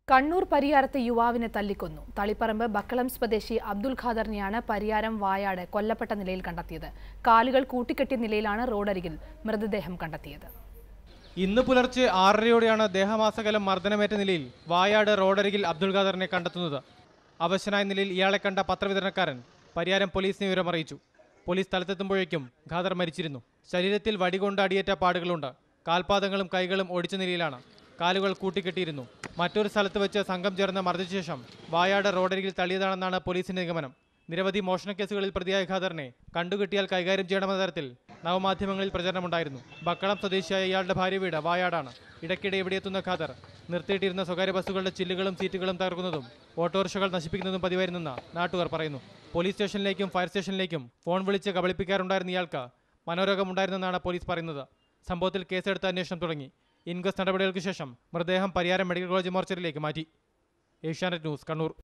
കണ്ണൂർ പരിയാരത്ത് യുവാവിനെ തല്ലിക്കൊന്നു തളിപ്പറമ്പ് ബക്കളം സ്വദേശി അബ്ദുൽ ഖാദറിനെയാണ് പരിയാരം വായാട് കൊല്ലപ്പെട്ട നിലയിൽ കണ്ടെത്തിയത് കാലുകൾ കൂട്ടിക്കെട്ടിയ നിലയിലാണ് റോഡരികിൽ മൃതദേഹം കണ്ടെത്തിയത് ഇന്ന് പുലർച്ചെ ആറരയോടെയാണ് ദേഹമാസകലം മർദ്ദനമേറ്റ നിലയിൽ വായാട് റോഡരികിൽ അബ്ദുൽ ഖാദറിനെ കണ്ടെത്തുന്നത് അവശനായ നിലയിൽ ഇയാളെ കണ്ട പത്രവിതരണക്കാരൻ പരിയാരം പോലീസിനെ വിവരമറിയിച്ചു പോലീസ് സ്ഥലത്തെത്തുമ്പോഴേക്കും ഖാദർ മരിച്ചിരുന്നു ശരീരത്തിൽ വടികൊണ്ട് അടിയേറ്റ പാടുകളുണ്ട് കാൽപാദങ്ങളും കൈകളും ഒടിച്ച നിലയിലാണ് കാലുകൾ കൂട്ടിക്കെട്ടിയിരുന്നു മറ്റൊരു സ്ഥലത്ത് വെച്ച് സംഘം ചേർന്ന് മർദ്ദിച്ച ശേഷം വായാട് റോഡരികിൽ തള്ളിയതാണെന്നാണ് പോലീസിന്റെ നിഗമനം നിരവധി മോഷണക്കേസുകളിൽ പ്രതിയായ ഖാദറിനെ കണ്ടുകിട്ടിയാൽ കൈകാര്യം ചെയ്യണമെന്ന തരത്തിൽ നവമാധ്യമങ്ങളിൽ പ്രചരണമുണ്ടായിരുന്നു ബക്കളം സ്വദേശിയായ ഇയാളുടെ ഭാര്യ വീട് വായാടാണ് ഇടയ്ക്കിടെ ഇവിടെ എത്തുന്ന ഖാദർ നിർത്തിയിട്ടിരുന്ന സ്വകാര്യ ബസ്സുകളുടെ ചില്ലുകളും സീറ്റുകളും തകർക്കുന്നതും ഓട്ടോറിക്ഷകൾ നശിപ്പിക്കുന്നതും പതിവായിരുന്നെന്ന് നാട്ടുകാർ പറയുന്നു പോലീസ് സ്റ്റേഷനിലേക്കും ഫയർ സ്റ്റേഷനിലേക്കും ഫോൺ വിളിച്ച് കബളിപ്പിക്കാറുണ്ടായിരുന്ന ഇയാൾക്ക് മനോരോഗമുണ്ടായിരുന്നെന്നാണ് പോലീസ് പറയുന്നത് സംഭവത്തിൽ കേസെടുത്ത് അന്വേഷണം തുടങ്ങി ഇൻക്വസ്റ്റ് നടപടികൾക്ക് ശേഷം മൃതദേഹം പരിയാരം മെഡിക്കൽ കോളേജ് മോർച്ചറിയിലേക്ക് മാറ്റി ഏഷ്യാനെറ്റ് ന്യൂസ് കണ്ണൂർ